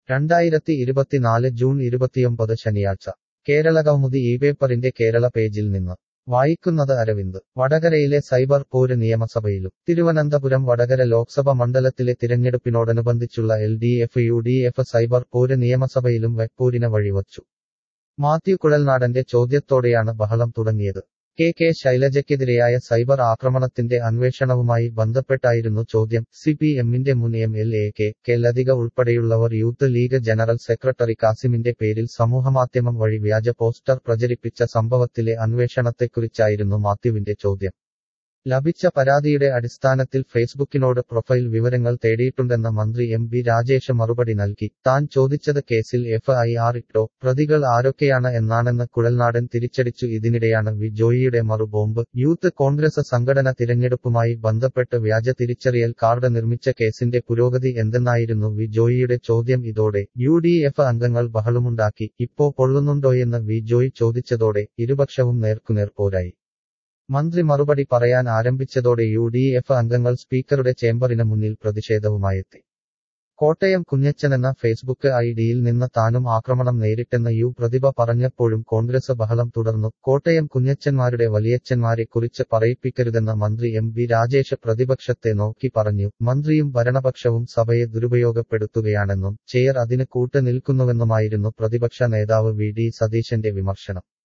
രണ്ടായിരത്തി ഇരുപത്തിനാല് ജൂൺ ഇരുപത്തിയൊമ്പത് ശനിയാഴ്ച കേരളകൗമുദി ഈ പേപ്പറിന്റെ കേരള പേജിൽ നിന്ന് വായിക്കുന്നത് അരവിന്ദ് വടകരയിലെ സൈബർ പോര് നിയമസഭയിലും തിരുവനന്തപുരം വടകര ലോക്സഭ മണ്ഡലത്തിലെ തിരഞ്ഞെടുപ്പിനോടനുബന്ധിച്ചുള്ള L D F U D F cyber പോര് നിയമസഭയിലും വെപ്പോരിന് വഴിവച്ചു മാത്യു കുഴൽനാടന്റെ ചോദ്യത്തോടെയാണ് ബഹളം തുടങ്ങിയത് കെ കെ ശൈലജയ്ക്കെതിരെയായ സൈബർ ആക്രമണത്തിന്റെ അന്വേഷണവുമായി ബന്ധപ്പെട്ടായിരുന്നു ചോദ്യം സി പി എമ്മിന്റെ മുൻ M L A K K Lathika ഉൾപ്പെടെയുള്ളവർ യൂത്ത് ലീഗ് ജനറൽ സെക്രട്ടറി കാസിമിന്റെ പേരിൽ സമൂഹമാധ്യമം വഴി വ്യാജ പോസ്റ്റർ പ്രചരിപ്പിച്ച സംഭവത്തിലെ അന്വേഷണത്തെക്കുറിച്ചായിരുന്നു മാത്യുവിന്റെ ചോദ്യം ലഭിച്ച പരാതിയുടെ അടിസ്ഥാനത്തിൽ ഫേസ്ബുക്കിനോട് പ്രൊഫൈൽ വിവരങ്ങൾ തേടിയിട്ടുണ്ടെന്ന മന്ത്രി എം ബി രാജേഷ് മറുപടി നൽകി താൻ ചോദിച്ചത് കേസിൽ എഫ് ഐ ആർ ഇട്ടോ പ്രതികൾ ആരൊക്കെയാണ് എന്നാണെന്ന് കുഴൽനാടൻ തിരിച്ചടിച്ചു ഇതിനിടെയാണ് വി ജോയിയുടെ മറുബോംബ് യൂത്ത് കോൺഗ്രസ് സംഘടന തിരഞ്ഞെടുപ്പുമായി ബന്ധപ്പെട്ട് വ്യാജ തിരിച്ചറിയൽ കാർഡ് നിർമ്മിച്ച കേസിന്റെ പുരോഗതി എന്തെന്നായിരുന്നു വി ജോയിയുടെ ചോദ്യം ഇതോടെ യു ഡി എഫ് അംഗങ്ങൾ ബഹളമുണ്ടാക്കി ഇപ്പോ കൊള്ളുന്നുണ്ടോയെന്ന് വി ജോയി ചോദിച്ചതോടെ ഇരുപക്ഷവും നേർക്കുനേർ പോരായി മന്ത്രി മറുപടി പറയാൻ ആരംഭിച്ചതോടെ യു ഡി എഫ് അംഗങ്ങൾ സ്പീക്കറുടെ ചേംബറിന് മുന്നിൽ പ്രതിഷേധവുമായെത്തി കോട്ടയം കുഞ്ഞച്ചനെന്ന ഫേസ്ബുക്ക് ഐ ഡിയിൽ നിന്ന് താനും ആക്രമണം നേരിട്ടെന്ന് യു പ്രതിഭ പറഞ്ഞപ്പോഴും കോൺഗ്രസ് ബഹളം തുടർന്നു കോട്ടയം കുഞ്ഞച്ചന്മാരുടെ വലിയച്ഛന്മാരെ കുറിച്ച് പറയിപ്പിക്കരുതെന്ന മന്ത്രി എം ബി രാജേഷ് പ്രതിപക്ഷത്തെ നോക്കി പറഞ്ഞു മന്ത്രിയും ഭരണപക്ഷവും സഭയെ ദുരുപയോഗപ്പെടുത്തുകയാണെന്നും ചെയർ അതിന് കൂട്ട് നിൽക്കുന്നുവെന്നുമായിരുന്നു പ്രതിപക്ഷ നേതാവ് വി ഡി സതീശന്റെ വിമർശനം